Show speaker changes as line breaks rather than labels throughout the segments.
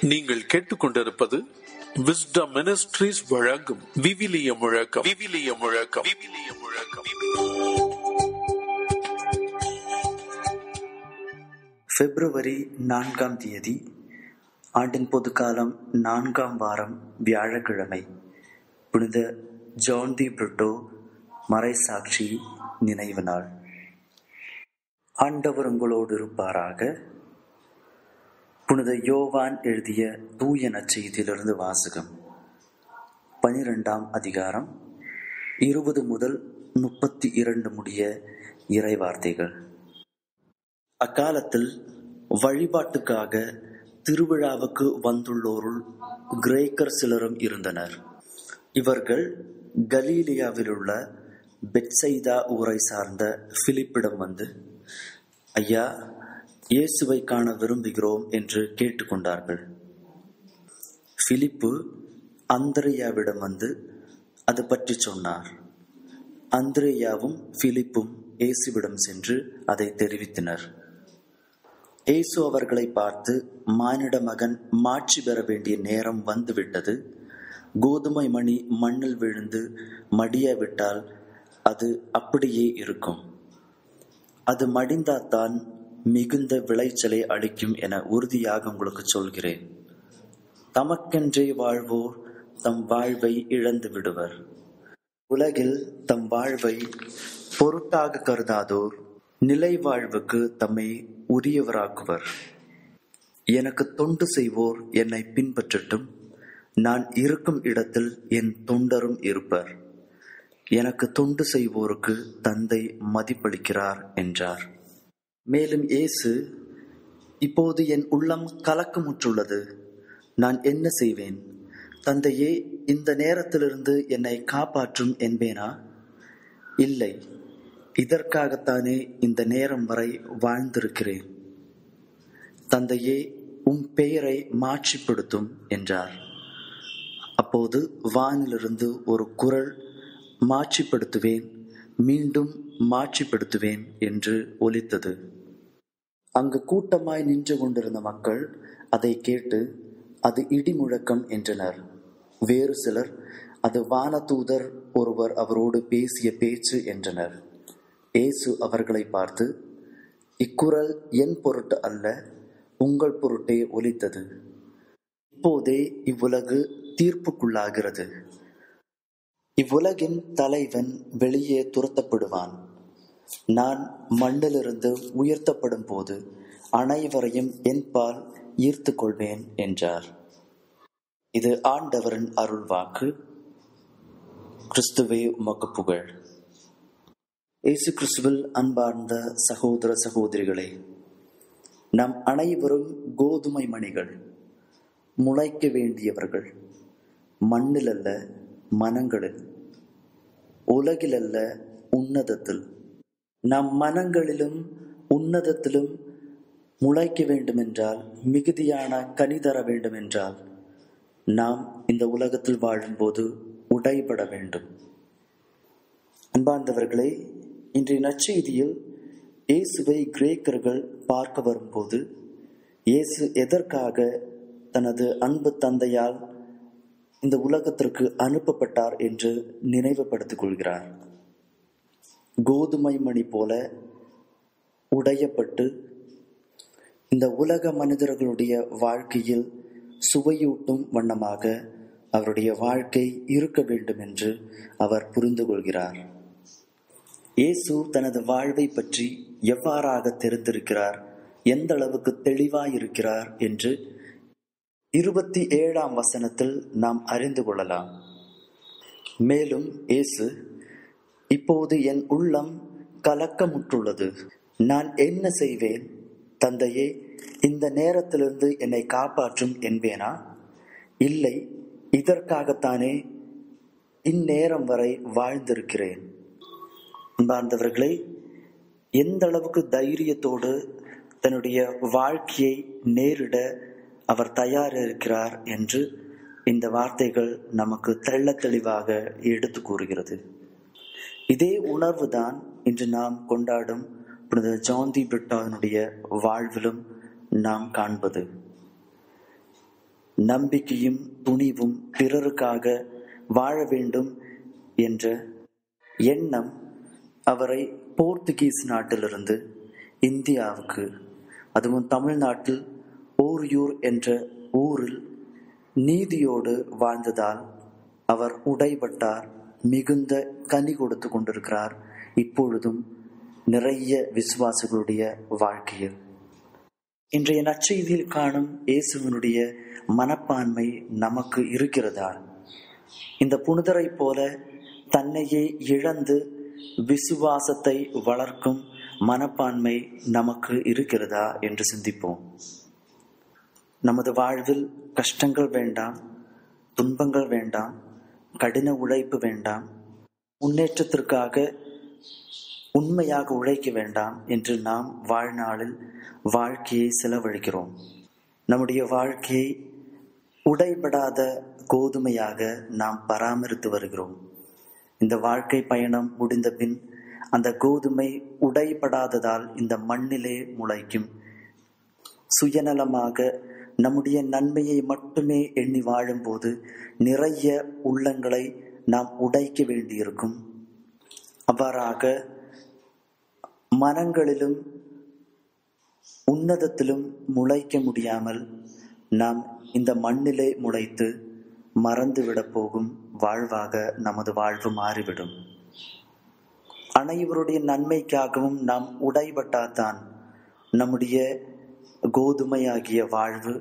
நீங்கள் கேட்டுக்கொண்டிருப்பது wisdom ministries வழங்கும் விவிலிய முழக்கம் விவிலிய முழக்கம் விவிலிய முழக்கம்
பிப்ரவரி நான்காம் தேதி ஆண்டின் பொதுக்காலம் நான்காம் வாரம் வியாழக்கிழமை புனித ஜான் தி பிரிட்டோ மறைசாட்சி நினைவு நாள் ஆண்டவர் உங்களோடு இருப்பாராக புனித யோவான் எழுதிய தூய நற்செய்தியிலிருந்து வாசகம் பனிரெண்டாம் அதிகாரம் இருபது முதல் முப்பத்தி இரண்டு முடிய இறைவார்த்தைகள் அக்காலத்தில் வழிபாட்டுக்காக திருவிழாவுக்கு வந்துள்ளோருள் கிரேக்கர் சிலரும் இருந்தனர் இவர்கள் கலீலியாவில் உள்ள பெட்சைதா ஊரை சார்ந்த பிலிப்பிடம் வந்து ஐயா இயேசுவை காண விரும்புகிறோம் என்று கேட்டுக்கொண்டார்கள் பிலிப்பு அந்திரையாவிடம் வந்து அது பற்றி சொன்னார் அந்திரேயாவும் பிலிப்பும் இயேசுவிடம் சென்று அதை தெரிவித்தனர் இயேசு அவர்களை பார்த்து மானிட மகன் மாட்சி பெற வேண்டிய நேரம் வந்துவிட்டது கோதுமை மணி மண்ணில் விழுந்து மடியாவிட்டால் அது அப்படியே இருக்கும் அது மடிந்தாத்தான் மிகுந்த விளைச்சலை அளிக்கும் என உறுதியாக உங்களுக்கு சொல்கிறேன் தமக்கென்றே வாழ்வோர் தம் வாழ்வை இழந்து விடுவர் உலகில் தம் வாழ்வை பொருட்டாக கருதாதோர் நிலை வாழ்வுக்கு தம்மை உரியவராக்குவர் எனக்கு தொண்டு செய்வோர் என்னை பின்பற்றட்டும் நான் இருக்கும் இடத்தில் என் தொண்டரும் இருப்பர் எனக்கு தொண்டு செய்வோருக்கு தந்தை மதிப்பளிக்கிறார் என்றார் மேலும் இயேசு இப்போது என் உள்ளம் கலக்கமுற்றுள்ளது நான் என்ன செய்வேன் தந்தையே இந்த நேரத்திலிருந்து என்னை காப்பாற்றும் என்பேனா இல்லை இதற்காகத்தானே இந்த நேரம் வரை வாழ்ந்திருக்கிறேன் தந்தையே உம் பெயரை மாட்சிப்படுத்தும் என்றார் அப்போது வானிலிருந்து ஒரு குரல் மாட்சிப்படுத்துவேன் மீண்டும் மாட்சிப்படுத்துவேன் என்று ஒலித்தது அங்கு கூட்டமாய் நின்று கொண்டிருந்த மக்கள் அதை கேட்டு அது இடி முழக்கம் என்றனர் வேறு சிலர் அது வானதூதர் ஒருவர் அவரோடு பேசிய பேச்சு என்றனர் இயேசு அவர்களை பார்த்து இக்குரல் என் பொருட்டு அல்ல உங்கள் பொருட்டே ஒலித்தது இப்போதே இவ்வுலகு தீர்ப்புக்குள்ளாகிறது இவ்வுலகின் தலைவன் வெளியே துரத்தப்படுவான் நான் மண்ணிலிருந்து உயர்த்தப்படும் போது அனைவரையும் என்பால் ஈர்த்து கொள்வேன் என்றார் இது ஆண்டவரின் அருள் வாக்கு கிறிஸ்துவே உமக்கு புகழ் இயேசு கிறிஸ்துவில் அன்பார்ந்த சகோதர சகோதரிகளே நம் அனைவரும் கோதுமை மணிகள் முளைக்க வேண்டியவர்கள் மண்ணில் அல்ல மனங்களில் உலகில் அல்ல உன்னதத்தில் நம் மனங்களிலும் உன்னதத்திலும் முளைக்க வேண்டுமென்றால் மிகுதியான கனி தர வேண்டுமென்றால் நாம் இந்த உலகத்தில் வாழும்போது உடைபட வேண்டும் அன்பார்ந்தவர்களே இன்றைய நற்செய்தியில் இயேசுவை கிரேக்கர்கள் பார்க்க வரும்போது இயேசு எதற்காக தனது அன்பு தந்தையால் இந்த உலகத்திற்கு அனுப்பப்பட்டார் என்று நினைவுபடுத்திக் கொள்கிறார் கோதுமை மணி போல உடையப்பட்டு இந்த உலக மனிதர்களுடைய வாழ்க்கையில் சுவையூட்டும் வண்ணமாக அவருடைய வாழ்க்கை இருக்க வேண்டும் என்று அவர் புரிந்து கொள்கிறார் இயேசு தனது வாழ்வை பற்றி எவ்வாறாக தெரிந்திருக்கிறார் எந்த அளவுக்கு தெளிவாயிருக்கிறார் என்று இருபத்தி ஏழாம் வசனத்தில் நாம் அறிந்து கொள்ளலாம் மேலும் இயேசு இப்போது என் உள்ளம் கலக்கமுற்றுள்ளது நான் என்ன செய்வேன் தந்தையே இந்த நேரத்திலிருந்து என்னை காப்பாற்றும் என்பேனா இல்லை இதற்காகத்தானே இந்நேரம் வரை வாழ்ந்திருக்கிறேன் அன்பார்ந்தவர்களே எந்த அளவுக்கு தைரியத்தோடு தன்னுடைய வாழ்க்கையை நேரிட அவர் தயார் இருக்கிறார் என்று இந்த வார்த்தைகள் நமக்கு தெள்ள தெளிவாக எடுத்து கூறுகிறது இதே உணர்வுதான் இன்று நாம் கொண்டாடும் புனித ஜாந்தி பிரிட்டாவினுடைய வாழ்விலும் நாம் காண்பது நம்பிக்கையும் துணிவும் பிறருக்காக வாழ வேண்டும் என்ற எண்ணம் அவரை போர்த்துகீஸ் நாட்டிலிருந்து இந்தியாவுக்கு அதுவும் தமிழ்நாட்டில் ஓரியூர் என்ற ஊரில் நீதியோடு வாழ்ந்ததால் அவர் உடைபட்டார் மிகுந்த கனி கொடுத்து கொண்டிருக்கிறார் இப்பொழுதும் நிறைய விசுவாசிகளுடைய வாழ்க்கையில் இன்றைய நற்செய்தியில் காணும் இயேசுவனுடைய மனப்பான்மை நமக்கு இருக்கிறதா இந்த புனிதரை போல தன்னையே இழந்து விசுவாசத்தை வளர்க்கும் மனப்பான்மை நமக்கு இருக்கிறதா என்று சிந்திப்போம் நமது வாழ்வில் கஷ்டங்கள் வேண்டாம் துன்பங்கள் வேண்டாம் கடின உழைப்பு வேண்டாம் முன்னேற்றத்திற்காக உண்மையாக உழைக்க வேண்டாம் என்று நாம் வாழ்நாளில் வாழ்க்கையை செலவழிக்கிறோம் நம்முடைய வாழ்க்கையை உடைபடாத கோதுமையாக நாம் பராமரித்து வருகிறோம் இந்த வாழ்க்கை பயணம் முடிந்த பின் அந்த கோதுமை உடைபடாததால் இந்த மண்ணிலே முளைக்கும் சுயநலமாக நம்முடைய நன்மையை மட்டுமே எண்ணி வாழும்போது நிறைய உள்ளங்களை நாம் உடைக்க வேண்டியிருக்கும் அவ்வாறாக மனங்களிலும் உன்னதத்திலும் முளைக்க முடியாமல் நாம் இந்த மண்ணிலே முளைத்து மறந்துவிடப் போகும் வாழ்வாக நமது வாழ்வு மாறிவிடும் அனைவருடைய நன்மைக்காகவும் நாம் உடைபட்டால்தான் நம்முடைய கோதுமையாகிய வாழ்வு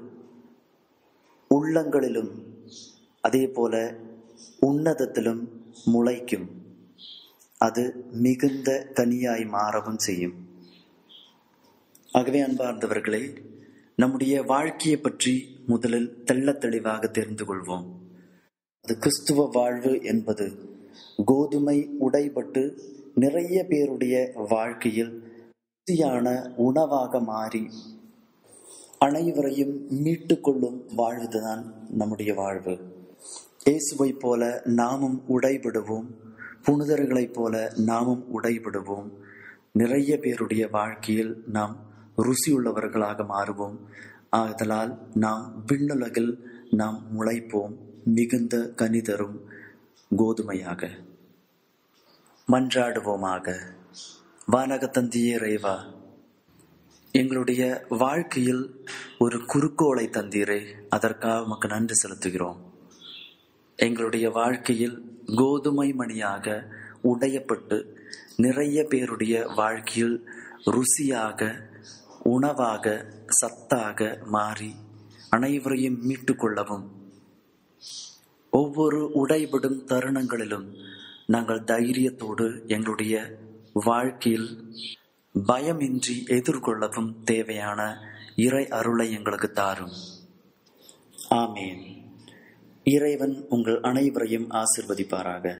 உள்ளங்களிலும் அதே போல உன்னதத்திலும் முளைக்கும் அது மிகுந்த கனியாய் மாறவும் செய்யும் ஆகவே அன்பார்ந்தவர்களே நம்முடைய வாழ்க்கையை பற்றி முதலில் தெள்ள தெளிவாக தெரிந்து கொள்வோம் அது கிறிஸ்துவ வாழ்வு என்பது கோதுமை உடைபட்டு நிறைய பேருடைய வாழ்க்கையில் ருசியான உணவாக மாறி அனைவரையும் மீட்டு கொள்ளும் வாழ்வுதான் நம்முடைய வாழ்வு இயேசுவை போல நாமும் உடைபடுவோம் புனிதர்களைப் போல நாமும் உடைபடுவோம் நிறைய பேருடைய வாழ்க்கையில் நாம் ருசியுள்ளவர்களாக மாறுவோம் ஆதலால் நாம் விண்ணுலகில் நாம் முளைப்போம் மிகுந்த கனி தரும் கோதுமையாக மன்றாடுவோமாக வானகத்தந்தியே இறைவா எங்களுடைய வாழ்க்கையில் ஒரு குறுக்கோளை தந்தீரே அதற்காக உமக்கு நன்றி செலுத்துகிறோம் எங்களுடைய வாழ்க்கையில் கோதுமை மணியாக உடையப்பட்டு நிறைய பேருடைய வாழ்க்கையில் ருசியாக உணவாக சத்தாக மாறி அனைவரையும் மீட்டு கொள்ளவும் ஒவ்வொரு உடைபடும் தருணங்களிலும் நாங்கள் தைரியத்தோடு எங்களுடைய வாழ்க்கையில் பயமின்றி எதிர்கொள்ளவும் தேவையான இறை அருளை எங்களுக்கு தாரும் ஆமேன் இறைவன் உங்கள் அனைவரையும் ஆசிர்வதிப்பாராக